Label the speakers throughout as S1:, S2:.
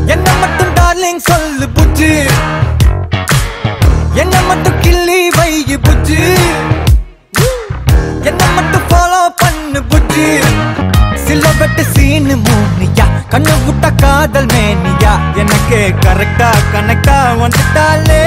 S1: என்ன மட்டும் டார்லிங் சொல்லு புஜ்ஜு என்ன மட்டும் கிள்ளி வை புஜ்ஜு என்ன மட்டும் ஃபாலோ பண்ணு புஜ்ஜு சில வெட்டு சீனு மூனியா கண்ணு விட்ட காதல் மேனியா எனக்கு கரெக்டா கனெக்டா வந்துட்டாலே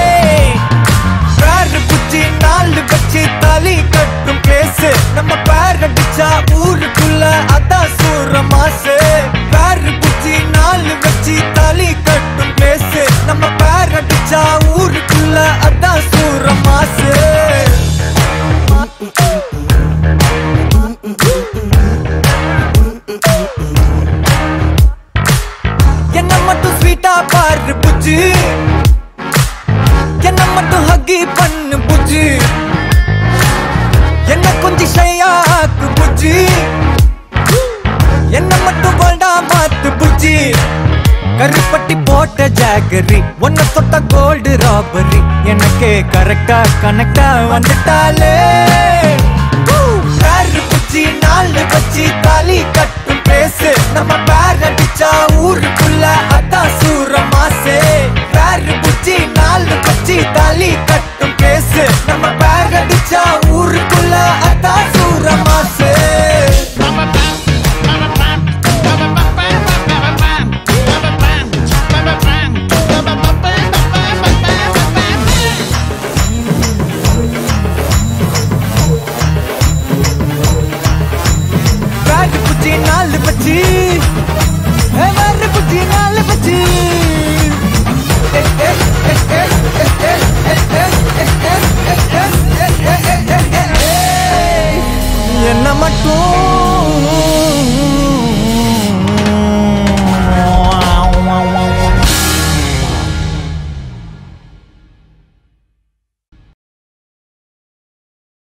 S1: பேரு புச்சி நாலு வச்சு தாலி கட்டும் பேசு நம்ம பேர் அடிச்சா ஊருக்குள்ள அதான் சூற மாசு பேரு புச்சி நாலு வச்சு தாலி கட்டும் பேசு நம்ம பேர் அடிச்சா ஊருக்குள்ள அதான் சூற மாசு என்ன மட்டும் ஸ்வீட்டா பாரு புஜ்ஜு என்ன மட்டும் ஹக்கி பண்ணு புஜ்ஜு என்ன கொஞ்சம் ஷையா ஆக்கு புஜ்ஜு என்ன மட்டும் வேண்டா மாத்து புஜ்ஜி கருப்பட்டி போட்ட ஜாகரி ஒன்ன தொட்ட கோல்டு ராபரி எனக்கு கரெக்டா கனெக்டா வந்துட்டாலே பேரு புச்சி நாலு வச்சு தாலி கட்டும் பேசு நம்ம பேர் அடிச்சா ஊருக்குள்ள அதான் சூற மாசே பேரு புச்சி நாலு வச்சு தாலி கட்டும்